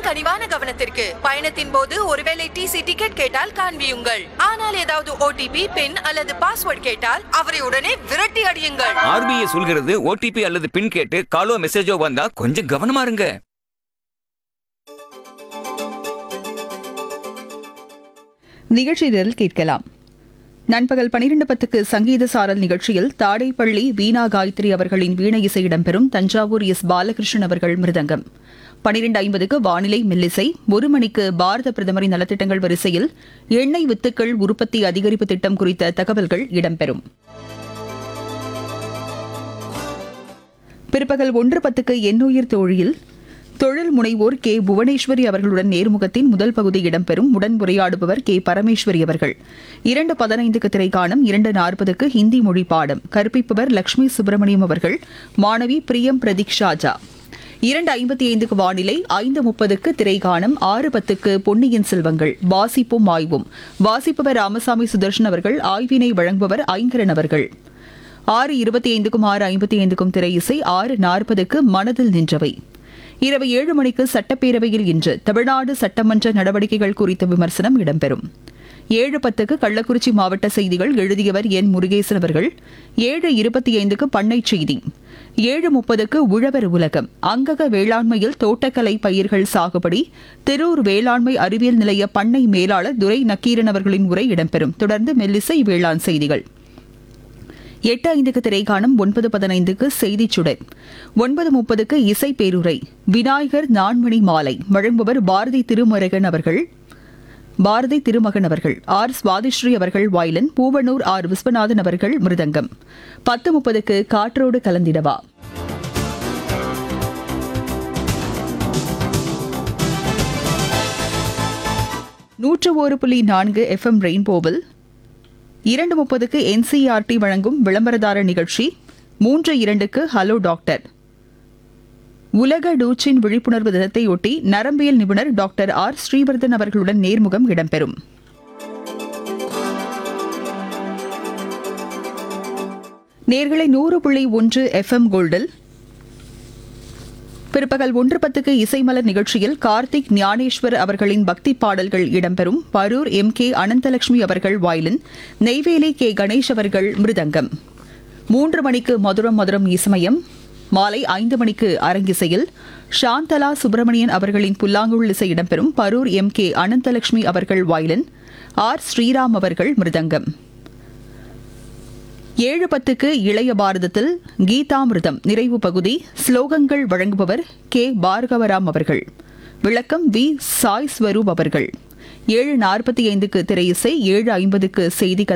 கனிவான கவனத்திற்கு பயணத்தின் போது ஒருவேளை டிசி டிக்கெட் கேட்டால் காண்பியுங்கள் ஆனால் ஏதாவது ஓடிபி பின் அல்லது பாஸ்வேர்ட் கேட்டால் அவரை உடனே விரட்டி அடியுங்கள் ஆர்பிஐ சொல்கிறது ஓடிபி அல்லது பின் கேட்டு காலோ மெசேஜோ வந்தா கொஞ்சம் கவனமா இருங்க நிகழ்ச்சியில் கேட்கலாம் நண்பகல் பனிரெண்டு பத்துக்கு சங்கீத சாரல் நிகழ்ச்சியில் தாடைப்பள்ளி வீணா காயத்ரி அவர்களின் வீணை இசை இடம்பெறும் தஞ்சாவூர் எஸ் பாலகிருஷ்ணன் அவர்கள் மிருதங்கம் பனிரெண்டு ஐம்பதுக்கு வானிலை மெல்லிசை ஒரு மணிக்கு பாரத பிரதமரின் நலத்திட்டங்கள் வரிசையில் எண்ணெய் வித்துக்கள் உற்பத்தி அதிகரிப்பு திட்டம் குறித்த தகவல்கள் இடம்பெறும் பிற்பகல் ஒன்று பத்துக்கு எண்ணுயிர் தோழியில் தொழில் முனைவோர் கே புவனேஸ்வரி அவர்களுடன் நேர்முகத்தின் முதல் பகுதி இடம்பெறும் உடன் உரையாடுபவர் கே பரமேஸ்வரி அவர்கள் இரண்டு பதினைந்துக்கு திரைக்காணம் இரண்டு நாற்பதுக்கு ஹிந்தி மொழி பாடம் கற்பிப்பவர் லட்சுமி சுப்பிரமணியம் அவர்கள் மாணவி பிரியம் பிரதீக் ஷாஜா இரண்டு ஐம்பத்தி ஐந்துக்கு வானிலை ஐந்து முப்பதுக்கு திரைக்காணம் ஆறு பத்துக்கு பொன்னியின் செல்வங்கள் வாசிப்பும் ஆய்வும் வாசிப்பவர் ராமசாமி சுதர்ஷன் அவர்கள் ஆய்வினை வழங்குபவர் ஐங்கரன் அவர்கள் ஆறு இருபத்தி ஐந்துக்கும் ஆறு ஐம்பத்தி ஐந்துக்கும் திரை இசை ஆறு நாற்பதுக்கு மனதில் நின்றவை இரவு ஏழு மணிக்கு சட்டப்பேரவையில் இன்று தமிழ்நாடு சட்டமன்ற நடவடிக்கைகள் குறித்த விமர்சனம் இடம்பெறும் ஏழு பத்துக்கு கள்ளக்குறிச்சி மாவட்ட செய்திகள் எழுதியவர் என் முருகேசன் அவர்கள் ஏழு இருபத்தி ஐந்துக்கு பண்ணை செய்தி ஏழு முப்பதுக்கு உழவர் உலகம் அங்கக வேளாண்மையில் தோட்டக்கலை பயிர்கள் சாகுபடி திரூர் வேளாண்மை அறிவியல் நிலைய பண்ணை மேலாளர் துரை நக்கீரன் அவர்களின் உரை இடம்பெறும் தொடர்ந்து மெல்லிசை வேளாண் செய்திகள் எட்டு ஐந்துக்கு திரைக்காணும் ஒன்பது பதினைந்துக்கு செய்திச் சுடர் ஒன்பது முப்பதுக்கு இசை பேருரை விநாயகர் நான்மணி மாலை வழங்குபவர் பாரதி திருமருகன் அவர்கள் பாரதி திருமகன் அவர்கள் ஆர் சுவாதிஸ்ரீ அவர்கள் வாயிலன் பூவனூர் ஆர் விஸ்வநாதன் அவர்கள் மிருதங்கம் பத்து முப்பதுக்கு காற்றோடு கலந்திடவா நூற்று ஒரு புள்ளி நான்கு எஃப்எம் ரெயின்போவில் இரண்டு முப்பதுக்கு என்சிஆர்டி வழங்கும் விளம்பரதார நிகழ்ச்சி மூன்று இரண்டுக்கு ஹலோ டாக்டர் உலக டூச்சின் விழிப்புணர்வு தினத்தையொட்டி நரம்பியல் நிபுணர் டாக்டர் ஆர் ஸ்ரீவர்தன் அவர்களுடன் நேர்முகம் இடம்பெறும் நேர்களை நூறு புள்ளி ஒன்று எஃப்எம் கோல்டில் பிற்பகல் ஒன்று பத்துக்கு இசைமலர் நிகழ்ச்சியில் கார்த்திக் ஞானேஸ்வர் அவர்களின் பக்தி பாடல்கள் இடம்பெறும் பரூர் எம் கே அனந்தலட்சுமி அவர்கள் வாயிலன் நெய்வேலி கே கணேஷ் அவர்கள் மிருதங்கம் மூன்று மணிக்கு மதுரம் மதுரம் இசமயம் மாலை ஐந்து மணிக்கு அரங்கிசையில் சாந்தலா சுப்பிரமணியன் அவர்களின் புல்லாங்குழல் இசை இடம்பெறும் பரூர் எம் கே அனந்தலட்சுமி அவர்கள் வாயிலன் ஆர் ஸ்ரீராம் அவர்கள் மிருதங்கம் ஏழு பத்துக்கு இளைய பாரதத்தில் கீதாமிர்தம் நிறைவு பகுதி ஸ்லோகங்கள் வழங்குபவர் கே பார்கவராம் அவர்கள் விளக்கம் வி சாய் ஸ்வரூப் அவர்கள் ஏழு நாற்பத்தி ஐந்துக்கு திரையிசை ஏழு ஐம்பதுக்கு செய்தி கதை